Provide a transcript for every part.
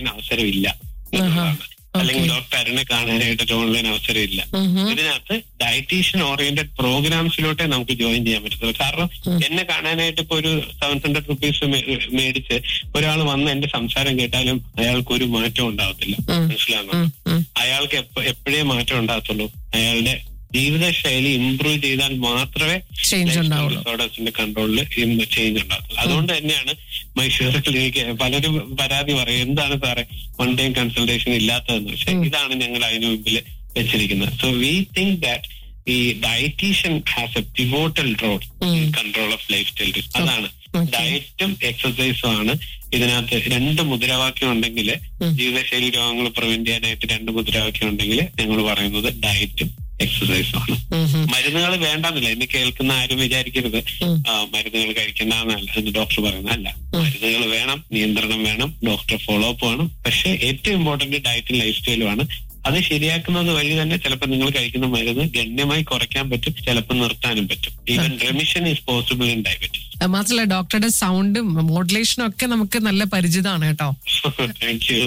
അവസരമില്ല എന്നുള്ളതാണ് അല്ലെങ്കിൽ ഡോക്ടർ അരുണെ കാണാനായിട്ട് ഒരു ഓൺലൈൻ അവസരമില്ല ഇതിനകത്ത് ഡയറ്റീഷ്യൻ ഓറിയന്റഡ് പ്രോഗ്രാംസിലോട്ടേ നമുക്ക് ജോയിൻ ചെയ്യാൻ പറ്റത്തുള്ളൂ കാരണം എന്നെ കാണാനായിട്ട് ഇപ്പൊ ഒരു സെവൻ ഹൺഡ്രഡ് റുപ്പീസ് മേടിച്ച് ഒരാൾ വന്ന് എന്റെ സംസാരം കേട്ടാലും അയാൾക്ക് ഒരു മാറ്റം ഉണ്ടാവത്തില്ല മനസ്സിലാകുന്നു അയാൾക്ക് എപ്പ- എപ്പോഴേ മാറ്റം ഉണ്ടാകത്തുള്ളൂ അയാളുടെ ജീവിതശൈലി ഇംപ്രൂവ് ചെയ്താൽ മാത്രമേ ചേഞ്ച് ഉണ്ടാവുള്ളൂ ഡിസോർഡേഴ്സിന്റെ കൺട്രോളിൽ ചേഞ്ച് ഉണ്ടാകത്തുള്ളൂ അതുകൊണ്ട് തന്നെയാണ് മൈസൂർ ക്ലിനിക്ക് പലരും പരാതി പറയും എന്താണ് സാറേ വൺ ടൈം കൺസൾട്ടേഷൻ ഇല്ലാത്തതെന്ന് പക്ഷെ ഇതാണ് ഞങ്ങൾ അതിനു മുമ്പിൽ വെച്ചിരിക്കുന്നത് സോ വി തിങ്ക് ദാറ്റ് ഈ dietician has a pivotal role in control of lifestyle അതാണ് ഡയറ്റും എക്സസൈസും ആണ് ഇതിനകത്ത് രണ്ട് മുദ്രാവാക്യം ഉണ്ടെങ്കിൽ ജീവിതശൈലി രോഗങ്ങൾ പ്രിവെന്റ് ചെയ്യാനായിട്ട് രണ്ട് മുദ്രാവാക്യം ഉണ്ടെങ്കിൽ ഞങ്ങൾ പറയുന്നത് ഡയറ്റും എക്സസൈസും ആണ് മരുന്നുകൾ വേണ്ടെന്നില്ല എന്നെ കേൾക്കുന്ന ആരും വിചാരിക്കരുത് ആ, മരുന്നുകൾ കഴിക്കേണ്ടെന്നല്ല എന്ന് ഡോക്ടർ പറയുന്നതല്ല മരുന്നുകൾ വേണം നിയന്ത്രണം വേണം ഡോക്ടർ ഫോളോ അപ്പ് വേണം പക്ഷെ ഏറ്റവും ഇമ്പോർട്ടന്റ് ഡയറ്റും ലൈഫ് സ്റ്റൈലും ആണ് അത് ശരിയാക്കുന്നത് വഴി തന്നെ ചിലപ്പോൾ നിങ്ങൾ കഴിക്കുന്ന മരുന്ന് ഗണ്യമായി കുറയ്ക്കാൻ പറ്റും ചിലപ്പോൾ നിർത്താനും പറ്റും even remission is possible in diabetes അത് മാത്രമല്ല ഡോക്ടറുടെ സൗണ്ടും മോഡുലേഷനും ഒക്കെ നമുക്ക് നല്ല പരിചിതമാണ് കേട്ടോ താങ്ക് യു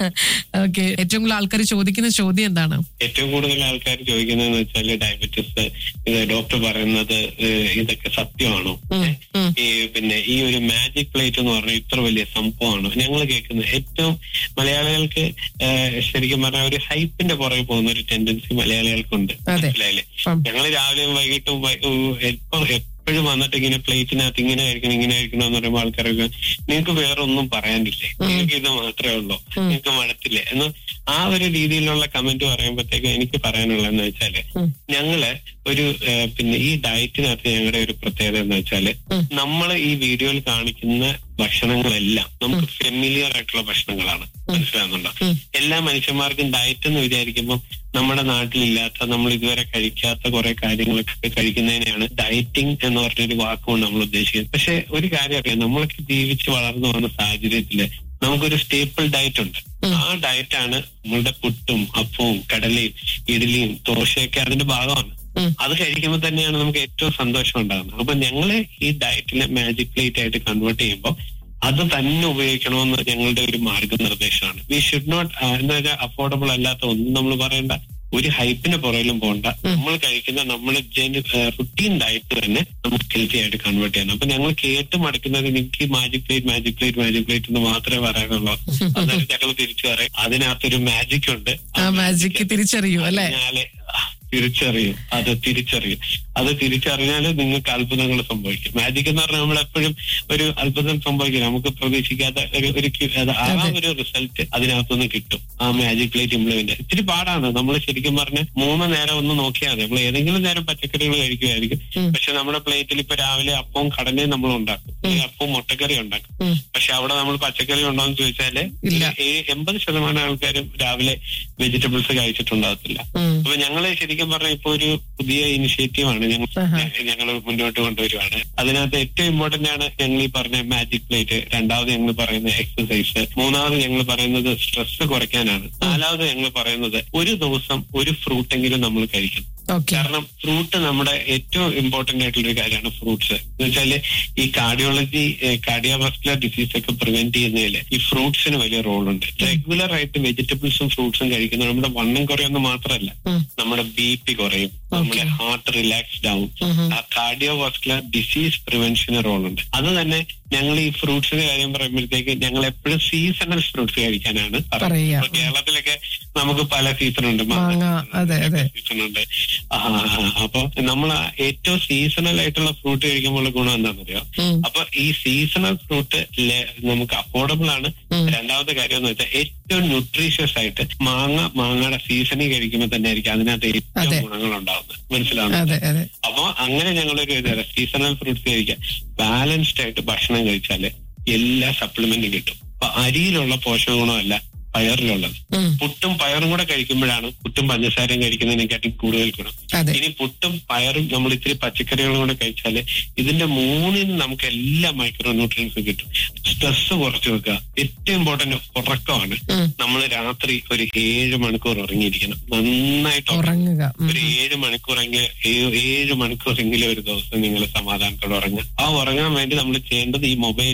ഓക്കെ ഏറ്റവും കൂടുതൽ ആൾക്കാർ ചോദിക്കുന്ന ചോദ്യം എന്താണ് ഏറ്റവും കൂടുതൽ ആൾക്കാർ ചോദിക്കുന്നതെന്ന് വെച്ചാൽ ഡയബറ്റീസ് ഇത് ഡോക്ടർ പറയുന്നത് ഏഹ്, ഇതൊക്കെ സത്യമാണോ ഏഹ്? ഈ പിന്നെ ഈ ഒരു മാജിക് പ്ലേറ്റ് എന്ന് പറഞ്ഞ ഇത്ര വലിയ സംഭവമാണോ ഞങ്ങൾ കേൾക്കുന്നത് ഏറ്റവും മലയാളികൾക്ക് ഏഹ്, ശരിക്കും പറഞ്ഞാൽ ഒരു ഹൈപ്പിന്റെ പുറകെ പോകുന്ന ഒരു ടെൻഡൻസി മലയാളികൾക്കുണ്ട് അതെ. മനസ്സിലായില്ലേ ഉം. ഞങ്ങൾ രാവിലെയും വൈകിട്ടും വൈ- ഉ- എപ്പം എപ്പോഴും വന്നിട്ട് ഇങ്ങനെ പ്ലേറ്റിനകത്ത് ഇങ്ങനെ കഴിക്കണം ഇങ്ങനെ കഴിക്കണം എന്ന് പറയുമ്പോൾ ആൾക്കാരൊക്കെ നിങ്ങൾക്ക് വേറെ ഒന്നും പറയാനില്ലേ നിങ്ങൾക്ക് ഇത് മാത്രമേ ഉള്ളൂ നിങ്ങൾക്ക് മടത്തില്ലേ എന്ന് ആ ഒരു രീതിയിലുള്ള കമന്റ് പറയുമ്പോഴത്തേക്ക് എനിക്ക് പറയാനുള്ളതെന്ന് വെച്ചാല് ഞങ്ങള് ഒരു ഏഹ്, പിന്നെ ഈ ഡയറ്റിനകത്ത് ഞങ്ങളുടെ ഒരു പ്രത്യേകത എന്ന് വെച്ചാല് നമ്മൾ ഈ വീഡിയോയിൽ കാണിക്കുന്ന ഭക്ഷണങ്ങളെല്ലാം നമുക്ക് ഫെമിലിയർ ആയിട്ടുള്ള ഭക്ഷണങ്ങളാണ് മനസ്സിലാകുന്നുണ്ടോ എല്ലാ മനുഷ്യന്മാർക്കും ഡയറ്റ് എന്ന് വിചാരിക്കുമ്പോൾ നമ്മുടെ നാട്ടിലില്ലാത്ത നമ്മൾ ഇതുവരെ കഴിക്കാത്ത കുറെ കാര്യങ്ങളൊക്കെ കഴിക്കുന്നതിനെയാണ് ഡയറ്റിംഗ് എന്ന് പറഞ്ഞൊരു വാക്കുകൊണ്ട് നമ്മൾ ഉദ്ദേശിക്കുന്നത് പക്ഷെ ഒരു കാര്യം അറിയാം നമ്മളൊക്കെ ജീവിച്ച് വളർന്നു വന്ന സാഹചര്യത്തില് നമുക്കൊരു സ്റ്റേപ്പിൾ ഡയറ്റ് ഉണ്ട് ആ ഡയറ്റാണ് നമ്മളുടെ പുട്ടും അപ്പവും കടലയും ഇഡലിയും ദോശയൊക്കെ അതിന്റെ ഭാഗമാണ് അത് കഴിക്കുമ്പോൾ തന്നെയാണ് നമുക്ക് ഏറ്റവും സന്തോഷം ഉണ്ടാകുന്നത് അപ്പൊ ഞങ്ങള് ഈ ഡയറ്റിനെ മാജിക് പ്ലേറ്റ് ആയിട്ട് കൺവേർട്ട് ചെയ്യുമ്പോൾ അത് തന്നെ ഉപയോഗിക്കണമെന്ന് ഞങ്ങളുടെ ഒരു മാർഗനിർദ്ദേശമാണ് വി ഷുഡ് നോട്ട് എന്താ വെച്ചാൽ അഫോർഡബിൾ അല്ലാത്ത ഒന്നും നമ്മൾ പറയേണ്ട ഒരു ഹൈപ്പിന് പുറകിലും പോകണ്ട നമ്മൾ കഴിക്കുന്ന നമ്മുടെ റുട്ടീൻ ഡയറ്റ് തന്നെ നമുക്ക് ഹെൽത്തി ആയിട്ട് കൺവേർട്ട് ചെയ്യണം അപ്പൊ ഞങ്ങൾ കേട്ട് മടക്കുന്നത് എനിക്ക് magic plate magic plate magic plate എന്ന് മാത്രമേ പറയാനുള്ളൂ അന്നേരം ഞങ്ങൾ തിരിച്ചു പറയും അതിനകത്തൊരു മാജിക് ഉണ്ട് ആ മാജിക്ക് തിരിച്ചറിയൂ അല്ലെ അറിഞ്ഞാല് തിരിച്ചറിയും അത് തിരിച്ചറിയും അത് തിരിച്ചറിഞ്ഞാല് നിങ്ങൾക്ക് അത്ഭുതങ്ങൾ സംഭവിക്കും മാജിക് എന്ന് പറഞ്ഞാൽ നമ്മൾ എപ്പോഴും ഒരു അത്ഭുതം സംഭവിക്കും നമുക്ക് പ്രതീക്ഷിക്കാത്ത ഒരു ഒരു ക്യു- അത് ആ ഒരു റിസൾട്ട് അതിനകത്തുനിന്ന് കിട്ടും ആ മാജിക് പ്ലേറ്റ് ഇംപ്ലിമെന്റ് ഇത്തിരി പാടാണ് നമ്മൾ ശരിക്കും പറഞ്ഞ മൂന്ന് നേരം ഒന്ന് നോക്കിയാൽ മതി നമ്മൾ ഏതെങ്കിലും നേരം പച്ചക്കറികൾ കഴിക്കുമായിരിക്കും പക്ഷെ നമ്മുടെ പ്ലേറ്റിൽ ഇപ്പൊ രാവിലെ അപ്പവും കടലയും നമ്മൾ ഉണ്ടാക്കും അല്ലെങ്കിൽ അപ്പവും മുട്ടക്കറി ഉണ്ടാക്കും പക്ഷെ അവിടെ നമ്മൾ പച്ചക്കറി ഉണ്ടോ എന്ന് ചോദിച്ചാല് ഇല്ല. ഏ- എൺപത് ശതമാനം ആൾക്കാരും രാവിലെ വെജിറ്റബിൾസ് കഴിച്ചിട്ടുണ്ടാകത്തില്ല അപ്പൊ ഞങ്ങള് ശരിക്കും പറഞ്ഞ ഇപ്പൊ ഒരു പുതിയ ഇനിഷ്യേറ്റീവ് ആണ് ഞങ്ങൾ ഞങ്ങൾ മുന്നോട്ട് കൊണ്ടുവരുവാണ് അതിനകത്ത് ഏറ്റവും ഇമ്പോർട്ടന്റ് ആണ് ഞങ്ങൾ ഈ പറഞ്ഞ മാജിക് പ്ലേറ്റ് രണ്ടാമത് ഞങ്ങൾ പറയുന്ന എക്സസൈസ് മൂന്നാമത് ഞങ്ങൾ പറയുന്നത് സ്ട്രെസ് കുറയ്ക്കാനാണ് നാലാമത് ഞങ്ങൾ പറയുന്നത് ഒരു ദിവസം ഒരു ഫ്രൂട്ട് എങ്കിലും നമ്മൾ കഴിക്കണം ഓക്കെ കാരണം ഫ്രൂട്ട് നമ്മുടെ ഏറ്റവും ഇമ്പോർട്ടന്റ് ആയിട്ടുള്ള ഒരു കാര്യമാണ് ഫ്രൂട്ട്സ് എന്ന് വെച്ചാല് ഈ കാർഡിയോളജി കാർഡിയോവാസ്കുലർ ഡിസീസ് ഒക്കെ പ്രിവെന്റ് ചെയ്യുന്നതിൽ ഈ ഫ്രൂട്ട്സിന് വലിയ റോളുണ്ട് റെഗുലർ ആയിട്ട് വെജിറ്റബിൾസും ഫ്രൂട്ട്സും കഴിക്കുന്നത് നമ്മുടെ വണ്ണം കുറയുമെന്ന് മാത്രമല്ല നമ്മുടെ ബി പി കുറയും നമ്മുടെ ഹാർട്ട് റിലാക്സ്ഡ് ആവും ആ കാർഡിയോവാസ്കുലർ ഡിസീസ് പ്രിവെൻഷന് റോളുണ്ട് അത് തന്നെ ഞങ്ങൾ ഈ ഫ്രൂട്ട്സിന്റെ കാര്യം പറയുമ്പോഴത്തേക്ക് ഞങ്ങൾ എപ്പോഴും സീസണൽ ഫ്രൂട്ട്സ് കഴിക്കാനാണ് പറയാ. പറയുന്നത് ഇപ്പൊ കേരളത്തിലൊക്കെ നമുക്ക് പല സീസൺ ഉണ്ട് മാങ്ങ, അതെ, അതെ. സീസൺ ഉണ്ട് ആ, ആ, ആ. അപ്പൊ നമ്മൾ ഏറ്റവും സീസണൽ ആയിട്ടുള്ള ഫ്രൂട്ട് കഴിക്കുമ്പോൾ ഗുണം എന്താണെന്നറിയോ അപ്പൊ ഈ സീസണൽ ഫ്രൂട്ട് നമുക്ക് അഫോർഡബിൾ ആണ് രണ്ടാമത്തെ കാര്യം എന്ന് വെച്ചാൽ ഏറ്റവും ന്യൂട്രീഷ്യസ് ആയിട്ട് മാങ്ങ മാങ്ങയുടെ സീസണിൽ കഴിക്കുമ്പോൾ തന്നെ ആയിരിക്കും അതിനകത്ത് ഏറ്റവും അതെ. ഗുണങ്ങൾ ഉണ്ടാവുന്നത് മനസ്സിലാവുന്നത് അതെ അതെ അപ്പൊ അങ്ങനെ ഞങ്ങളൊരു സീസണൽ ഫ്രൂട്ട്സ് കഴിക്കാം ബാലൻസ്ഡ് ആയിട്ട് ഭക്ഷണം കഴിച്ചാല് എല്ലാ സപ്ലിമെന്റും കിട്ടും അപ്പൊ അരിയിലുള്ള പോഷക ഗുണമല്ല പയറിലുള്ളത് ഉം. പുട്ടും പയറും കൂടെ കഴിക്കുമ്പോഴാണ് പുട്ടും പഞ്ചസാരയും കഴിക്കുന്നതിനെക്കാട്ടും കൂടുതൽ ഗുണം അതെ ഇനി പുട്ടും പയറും നമ്മൾ ഇത്തിരി പച്ചക്കറികളും കൂടെ കഴിച്ചാല് ഇതിന്റെ മൂന്നിന് നമുക്ക് എല്ലാ മൈക്രോ ന്യൂട്രിയൻസും കിട്ടും സ്ട്രെസ് കുറച്ച് വെക്കുക ഏറ്റവും ഇമ്പോർട്ടന്റ് ഉറക്കമാണ് ഉം. നമ്മൾ രാത്രി ഒരു ഏഴ് മണിക്കൂർ ഉറങ്ങിയിരിക്കണം നന്നായിട്ട് ഉറങ്ങണം. ഉറങ്ങുക ഉം. ഒരു ഏഴ് മണിക്കൂറെങ്കിൽ ഏഴ് മണിക്കൂറെങ്കിലും ഒരു ദിവസം നിങ്ങൾ സമാധാനത്തോടെ ഉറങ്ങുക ആ ഉറങ്ങാൻ വേണ്ടി നമ്മൾ ചെയ്യേണ്ടത് ഈ മൊബൈല്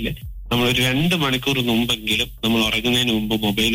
നമ്മൾ ഒരു രണ്ട് മണിക്കൂർ മുമ്പെങ്കിലും നമ്മൾ ഉറങ്ങുന്നതിന് മുമ്പ് മൊബൈൽ